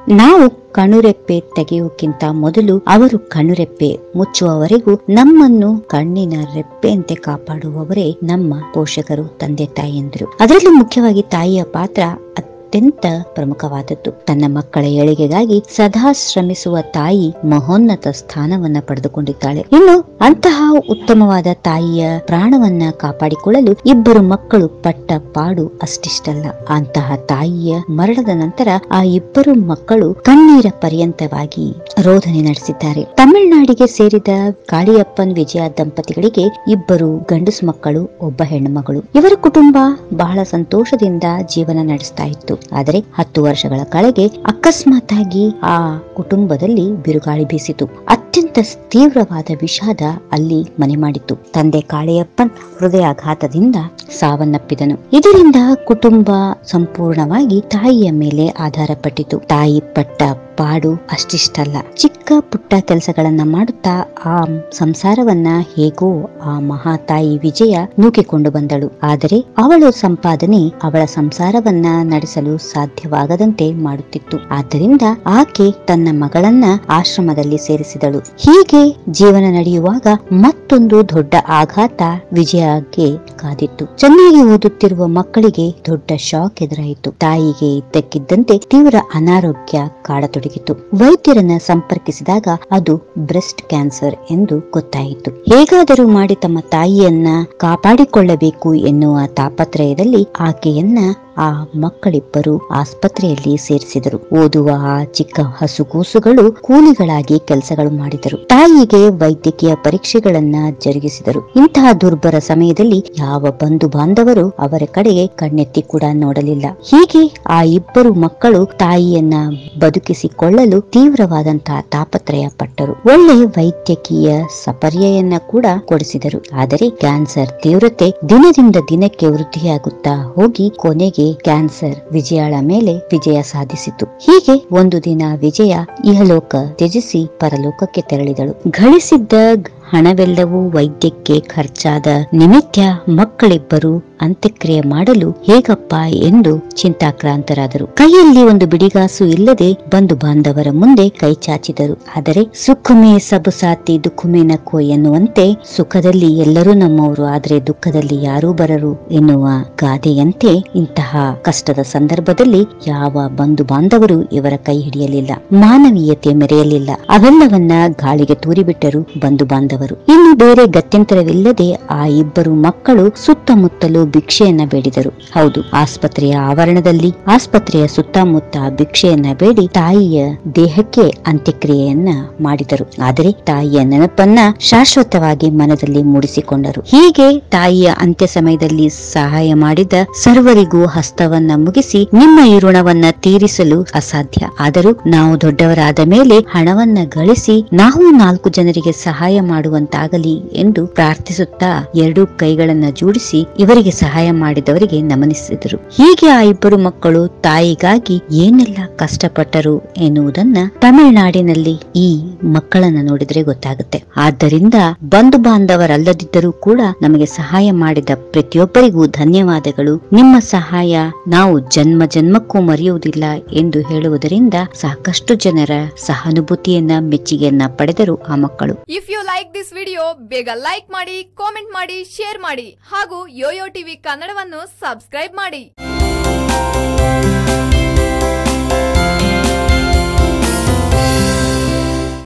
ನಾವು ಕಣ್ಣುರೆಪ್ಪೆ ತೆಗೆಯುವುಕ್ಕಿಂತ ಮೊದಲು ಅವರು ಕಣ್ಣುರೆಪ್ಪೆ ಮುಚ್ಚುವವರೆಗೂ ನಮ್ಮನ್ನು ಕಣ್ಣಿನ ರೆಪ್ಪೆಯಂತೆ ಕಾಪಾಡುವವರೇ ನಮ್ಮ ಪೋಷಕರು ತಂದೆ ತಾಯಿಯಂದರು ಅದರಲ್ಲೂ ಮುಖ್ಯವಾಗಿ ತಾಯಿಯ ಪಾತ್ರ ಅತ್ಯಂತ ಪ್ರಮುಖವಾದದ್ದು ತನ್ನ ಮಕ್ಕಳ ಏಳಿಗೆಗಾಗಿ ಸದಾ ಶ್ರಮಿಸುವ ತಾಯಿ ಮಹೋನ್ನತ ಸ್ಥಾನವನ್ನ ಪಡೆದುಕೊಂಡಿದ್ದಾಳೆ ಇನ್ನು ಅಂತಹ ಉತ್ತಮವಾದ ತಾಯಿಯ ಪ್ರಾಣವನ್ನ ಕಾಪಾಡಿಕೊಳ್ಳಲು ಇಬ್ಬರು ಮಕ್ಕಳು ಪಟ್ಟ ಪಾಡು ಅಷ್ಟಿಷ್ಟಲ್ಲ ಅಂತಹ ತಾಯಿಯ ಮರಣದ ನಂತರ ಆ ಇಬ್ಬರು ಮಕ್ಕಳು ಕಣ್ಣೀರ ಪರ್ಯಂತವಾಗಿ ರೋಧನೆ ನಡೆಸಿದ್ದಾರೆ ತಮಿಳುನಾಡಿಗೆ ಸೇರಿದ ಕಾಳಿಯಪ್ಪನ್ ವಿಜಯ ದಂಪತಿಗಳಿಗೆ ಇಬ್ಬರು ಗಂಡಸು ಮಕ್ಕಳು ಒಬ್ಬ ಹೆಣ್ಣು ಮಗಳು ಇವರ ಕುಟುಂಬ ಬಹಳ ಸಂತೋಷದಿಂದ ಜೀವನ ನಡೆಸ್ತಾ ಇತ್ತು ಆದರೆ ಹತ್ತು ವರ್ಷಗಳ ಕೆಳಗೆ ಅಕಸ್ಮಾತ್ ಆಗಿ ಆ ಕುಟುಂಬದಲ್ಲಿ ಬಿರುಗಾಳಿ ಬೀಸಿತು ಅತ್ಯಂತ ತೀವ್ರವಾದ ವಿಷಾದ ಅಲ್ಲಿ ಮನೆ ಮಾಡಿತ್ತು ತಂದೆ ಕಾಳಿಯಪ್ಪನ್ ಹೃದಯಾಘಾತದಿಂದ ಸಾವನ್ನಪ್ಪಿದನು ಇದರಿಂದ ಕುಟುಂಬ ಸಂಪೂರ್ಣವಾಗಿ ತಾಯಿಯ ಮೇಲೆ ಆಧಾರಪಟ್ಟಿತು ತಾಯಿ ಪಟ್ಟ ಪಾಡು ಅಷ್ಟಿಷ್ಟಲ್ಲ ಚಿಕ್ಕ ಪುಟ್ಟ ಕೆಲಸಗಳನ್ನ ಮಾಡುತ್ತಾ ಆ ಸಂಸಾರವನ್ನ ಹೇಗೋ ಆ ಮಹಾತಾಯಿ ವಿಜಯ ನೂಕಿಕೊಂಡು ಬಂದಳು ಆದರೆ ಅವಳು ಸಂಪಾದನೆ ಅವಳ ಸಂಸಾರವನ್ನ ನಡೆಸಲು ಸಾಧ್ಯವಾಗದಂತೆ ಮಾಡುತ್ತಿತ್ತು ಆದ್ದರಿಂದ ಆಕೆ ತನ್ನ ಮಗಳನ್ನ ಆಶ್ರಮದಲ್ಲಿ ಸೇರಿಸಿದಳು ಹೀಗೆ ಜೀವನ ನಡೆಯುವಾಗ ಮತ್ತೊಂದು ದೊಡ್ಡ ಆಘಾತ ವಿಜಯಗೆ ಕಾದಿತ್ತು ಚೆನ್ನಾಗಿ ಓದುತ್ತಿರುವ ಮಕ್ಕಳಿಗೆ ದೊಡ್ಡ ಶಾಕ್ ಎದುರಾಯಿತು ತಾಯಿಗೆ ಇದ್ದಕ್ಕಿದ್ದಂತೆ ತೀವ್ರ ಅನಾರೋಗ್ಯ ಕಾಡತೊಡಗಿತು ವೈದ್ಯರನ್ನ ಸಂಪರ್ಕಿಸಿದಾಗ ಅದು ಬ್ರೆಸ್ಟ್ ಕ್ಯಾನ್ಸರ್ ಎಂದು ಗೊತ್ತಾಯಿತು ಹೇಗಾದರೂ ಮಾಡಿ ತಮ್ಮ ತಾಯಿಯನ್ನ ಕಾಪಾಡಿಕೊಳ್ಳಬೇಕು ಎನ್ನುವ ತಾಪತ್ರಯದಲ್ಲಿ ಆಕೆಯನ್ನ ಆ ಮಕ್ಕಳಿಬ್ಬರು ಆಸ್ಪತ್ರೆಯಲ್ಲಿ ಸೇರಿಸಿದರು ಓದುವ ಆ ಚಿಕ್ಕ ಹಸುಗೂಸುಗಳು ಕೂಲಿಗಳಾಗಿ ಕೆಲಸಗಳು ಮಾಡಿದರು ತಾಯಿಗೆ ವೈದ್ಯಕೀಯ ಪರೀಕ್ಷೆಗಳನ್ನ ಜರುಗಿಸಿದರು ಇಂತಹ ದುರ್ಬರ ಸಮಯದಲ್ಲಿ ಯಾವ ಬಂಧು ಬಾಂಧವರು ಅವರ ಕಡೆಗೆ ಕಣ್ಣೆತ್ತಿ ಕೂಡ ನೋಡಲಿಲ್ಲ ಹೀಗೆ ಆ ಇಬ್ಬರು ಮಕ್ಕಳು ತಾಯಿಯನ್ನ ಬದುಕಿಸಿಕೊಳ್ಳಲು ತೀವ್ರವಾದಂತಹ ತಾಪತ್ರಯ ಪಟ್ಟರು ಒಳ್ಳೆ ವೈದ್ಯಕೀಯ ಸಪರ್ಯೆಯನ್ನ ಕೂಡ ಕೊಡಿಸಿದರು ಆದರೆ ಕ್ಯಾನ್ಸರ್ ತೀವ್ರತೆ ದಿನದಿಂದ ದಿನಕ್ಕೆ ವೃದ್ಧಿಯಾಗುತ್ತಾ ಹೋಗಿ ಕೊನೆಗೆ ಕ್ಯಾನ್ಸರ್ ವಿಜಯಳ ಮೇಲೆ ವಿಜಯ ಸಾಧಿಸಿತು ಹೀಗೆ ಒಂದು ದಿನ ವಿಜಯ ಇಹಲೋಕ ತ್ಯಜಿಸಿ ಪರಲೋಕಕ್ಕೆ ತೆರಳಿದಳು ಗಳಿಸಿದ್ದ ಹಣವೆಲ್ಲವೂ ವೈದ್ಯಕ್ಕೆ ಖರ್ಚಾದ ನಿಮಿತ್ತ ಮಕ್ಕಳಿಬ್ಬರು ಅಂತ್ಯಕ್ರಿಯೆ ಮಾಡಲು ಹೇಗಪ್ಪ ಎಂದು ಚಿಂತಾಕ್ರಾಂತರಾದರು ಕೈಯಲ್ಲಿ ಒಂದು ಬಿಡಿಗಾಸು ಇಲ್ಲದೆ ಬಂಧು ಬಾಂಧವರ ಮುಂದೆ ಕೈ ಚಾಚಿದರು ಆದರೆ ಸುಖುಮೆ ಸಬುಸಾತಿ ದುಃಖುಮೆ ನಕ್ಕೋ ಎನ್ನುವಂತೆ ಸುಖದಲ್ಲಿ ಎಲ್ಲರೂ ನಮ್ಮವರು ಆದರೆ ದುಃಖದಲ್ಲಿ ಯಾರೂ ಬರರು ಎನ್ನುವ ಗಾದೆಯಂತೆ ಇಂತಹ ಕಷ್ಟದ ಸಂದರ್ಭದಲ್ಲಿ ಯಾವ ಬಂಧು ಬಾಂಧವರು ಇವರ ಕೈ ಹಿಡಿಯಲಿಲ್ಲ ಮಾನವೀಯತೆ ಮೆರೆಯಲಿಲ್ಲ ಅವೆಲ್ಲವನ್ನ ಗಾಳಿಗೆ ತೂರಿಬಿಟ್ಟರು ಬಂಧು ಬಾಂಧವರು ಇನ್ನು ಬೇರೆ ಗತ್ಯಂತರವಿಲ್ಲದೆ ಆ ಇಬ್ಬರು ಮಕ್ಕಳು ಸುತ್ತಮುತ್ತಲು ಭಿಕ್ಷೆಯನ್ನ ಬೇಡಿದರು ಹೌದು ಆಸ್ಪತ್ರೆಯ ಆವರಣದಲ್ಲಿ ಆಸ್ಪತ್ರೆಯ ಸುತ್ತಮುತ್ತ ಭಿಕ್ಷೆಯನ್ನ ಬೇಡಿ ತಾಯಿಯ ದೇಹಕ್ಕೆ ಅಂತ್ಯಕ್ರಿಯೆಯನ್ನ ಮಾಡಿದರು ಆದರೆ ತಾಯಿಯ ನೆನಪನ್ನ ಶಾಶ್ವತವಾಗಿ ಮನದಲ್ಲಿ ಮೂಡಿಸಿಕೊಂಡರು ಹೀಗೆ ತಾಯಿಯ ಅಂತ್ಯ ಸಮಯದಲ್ಲಿ ಸಹಾಯ ಮಾಡಿದ ಸರ್ವರಿಗೂ ಹಸ್ತವನ್ನ ಮುಗಿಸಿ ನಿಮ್ಮ ಈ ಋಣವನ್ನ ತೀರಿಸಲು ಅಸಾಧ್ಯ ಆದರೂ ನಾವು ದೊಡ್ಡವರಾದ ಮೇಲೆ ಹಣವನ್ನ ಗಳಿಸಿ ನಾವು ನಾಲ್ಕು ಜನರಿಗೆ ಸಹಾಯ ಮಾಡುವಂತಾಗಲಿ ಎಂದು ಪ್ರಾರ್ಥಿಸುತ್ತಾ ಎರಡೂ ಕೈಗಳನ್ನ ಜೋಡಿಸಿ ಇವರಿಗೆ ಸಹಾಯ ಮಾಡಿದವರಿಗೆ ನಮನಿಸಿದರು ಹೀಗೆ ಆ ಇಬ್ಬರು ಮಕ್ಕಳು ತಾಯಿಗಾಗಿ ಏನೆಲ್ಲ ಕಷ್ಟಪಟ್ಟರು ಎನ್ನುವುದನ್ನ ತಮಿಳುನಾಡಿನಲ್ಲಿ ಈ ಮಕ್ಕಳನ್ನ ನೋಡಿದ್ರೆ ಗೊತ್ತಾಗುತ್ತೆ ಆದ್ದರಿಂದ ಬಂಧು ಬಾಂಧವರಲ್ಲದಿದ್ದರೂ ಕೂಡ ನಮಗೆ ಸಹಾಯ ಮಾಡಿದ ಪ್ರತಿಯೊಬ್ಬರಿಗೂ ಧನ್ಯವಾದಗಳು ನಿಮ್ಮ ಸಹಾಯ ನಾವು ಜನ್ಮ ಜನ್ಮಕ್ಕೂ ಮರೆಯುವುದಿಲ್ಲ ಎಂದು ಹೇಳುವುದರಿಂದ ಸಾಕಷ್ಟು ಜನರ ಸಹಾನುಭೂತಿಯನ್ನ ಮೆಚ್ಚುಗೆಯನ್ನ ಪಡೆದರು ಆ ಮಕ್ಕಳು if you like this video ಬೇಗ ಲೈಕ್ ಮಾಡಿ ಕಾಮೆಂಟ್ ಮಾಡಿ ಶೇರ್ ಮಾಡಿ ಹಾಗೂ ಯೋಯೋ ಟಿವಿ ಕನ್ನಡವನ್ನು ಸಬ್ಸ್ಕ್ರೈಬ್ ಮಾಡಿ